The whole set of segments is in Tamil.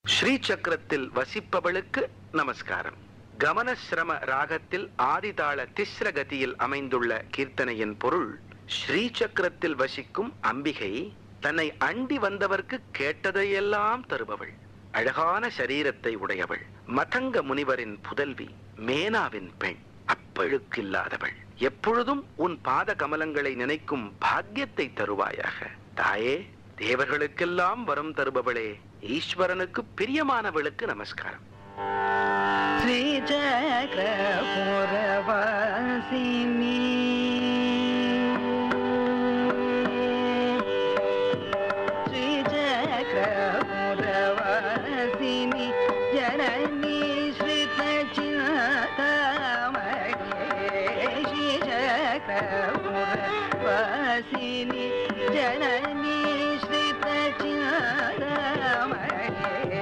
ஸ்ரீ சக்கரத்தில் வசிப்பவளுக்கு நமஸ்காரம் கமனசிரம ராகத்தில் ஆதிதாள திஸ்ர கதியில் அமைந்துள்ள கீர்த்தனையின் பொருள் ஸ்ரீ சக்கரத்தில் வசிக்கும் அம்பிகை தன்னை அண்டி வந்தவர்க்கு கேட்டதையெல்லாம் தருபவள் அழகான சரீரத்தை உடையவள் மதங்க முனிவரின் புதல்வி மேனாவின் பெண் அப்பழுக்கில்லாதவள் எப்பொழுதும் உன் பாத கமலங்களை நினைக்கும் பாக்கியத்தை தருவாயாக தாயே தேவர்களுக்கெல்லாம் வரம் தருபவளே ஈஸ்வரனுக்கு பிரியமானவளுக்கு நமஸ்காரம் श्रीचक्रपुरवासिनी श्रीचक्रपुरवासिनी जननी श्रीतचिन्तामणे श्रीचक्रपुरवासिनी जननी श्रीतचिन्तामणे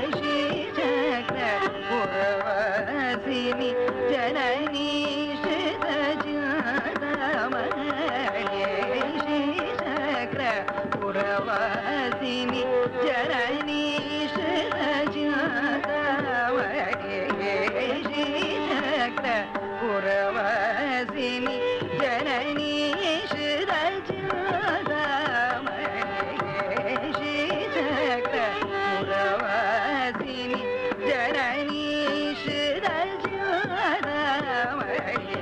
श्रीचक्रपुरवासिनी जननी श्रीतचिन्तामणे श्रीचक्रपुरवासिनी जननी श्रीतचिन्तामणे श्रीचक्रपुरवासिनी जननी श्रीतचिन्तामणे श्रीचक्रपुरवासिनी जननी श्रीतचिन्तामणे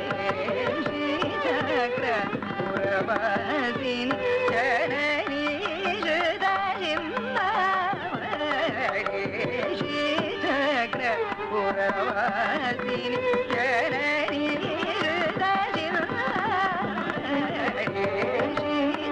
श्रीचक्रपुरवासिनी जननी श्रीतचिन्तामणे श्रीचक्रपुरवासिनी जननी श्रीतचिन्तामणे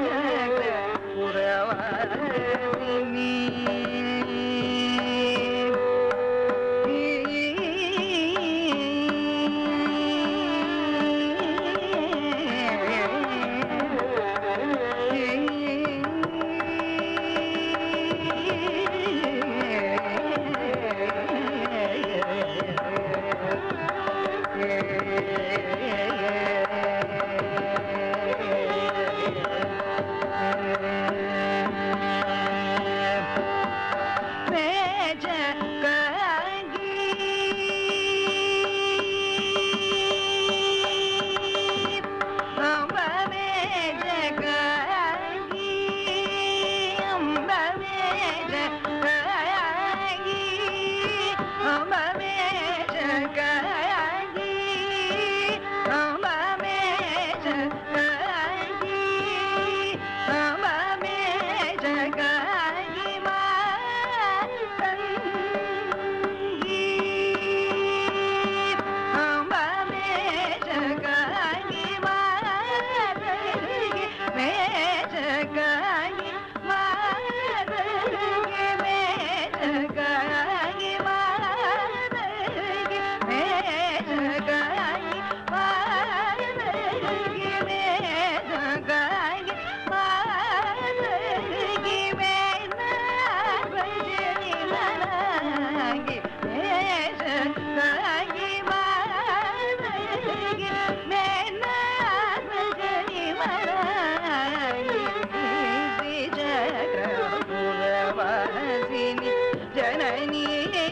जननी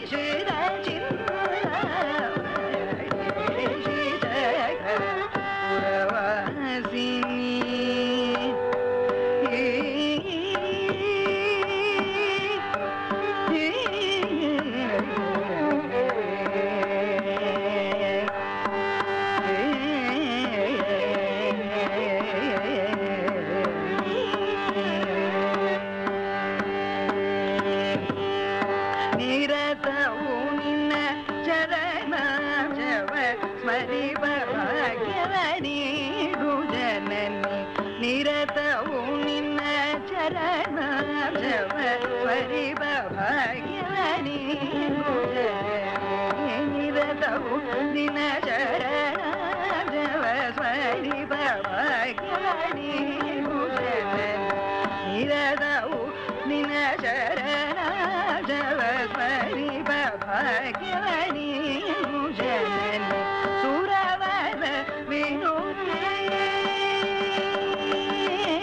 ನಿರತವು ನಿನ್ನ ಚರಣ ಜವ ಸ್ಮರಿವ ಭಾಗ್ಯವ ನೀಡು ಜನನಿ ನಿರತವು ನಿನ್ನ ಚರಣ ಜವ ಸ್ಮರಿವ ಭಾಗ್ಯವ ನೀಡು ಜನನಿ ನಿರತವು ನಿನ್ನ ಚರಣ ಜವ ಸ್ಮರಿವ ಭಾಗ್ಯವ ನೀಡು ಜನನಿ ನಿರತವು ನಿನ್ನ ಶರಣ ಜವ ಸ್ಮರಿಪ ಭಾಗ್ಯವನಿ ಜನನಿ ಸುರವರ ವಿನುತೆ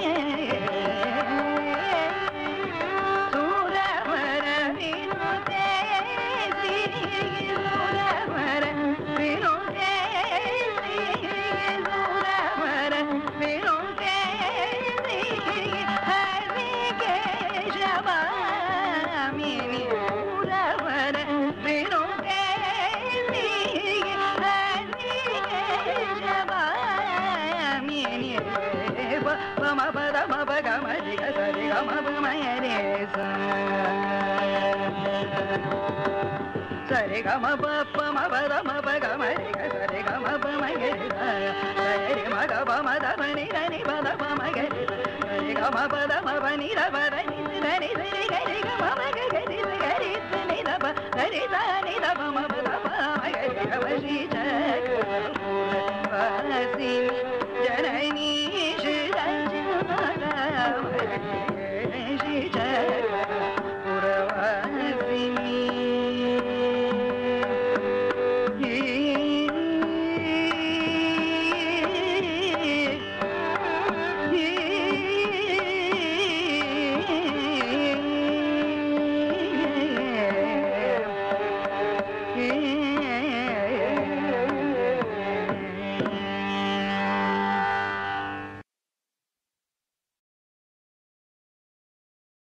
ಸುರವರ ವಿನುತೆ சரி கம பப்ப மபத மப கமரி சரி கம பமகரி சரி மக பமத மணி தனி பத பமகரி சரி கம பத மப நிர பத நிர நி சரி கரி கம மகரி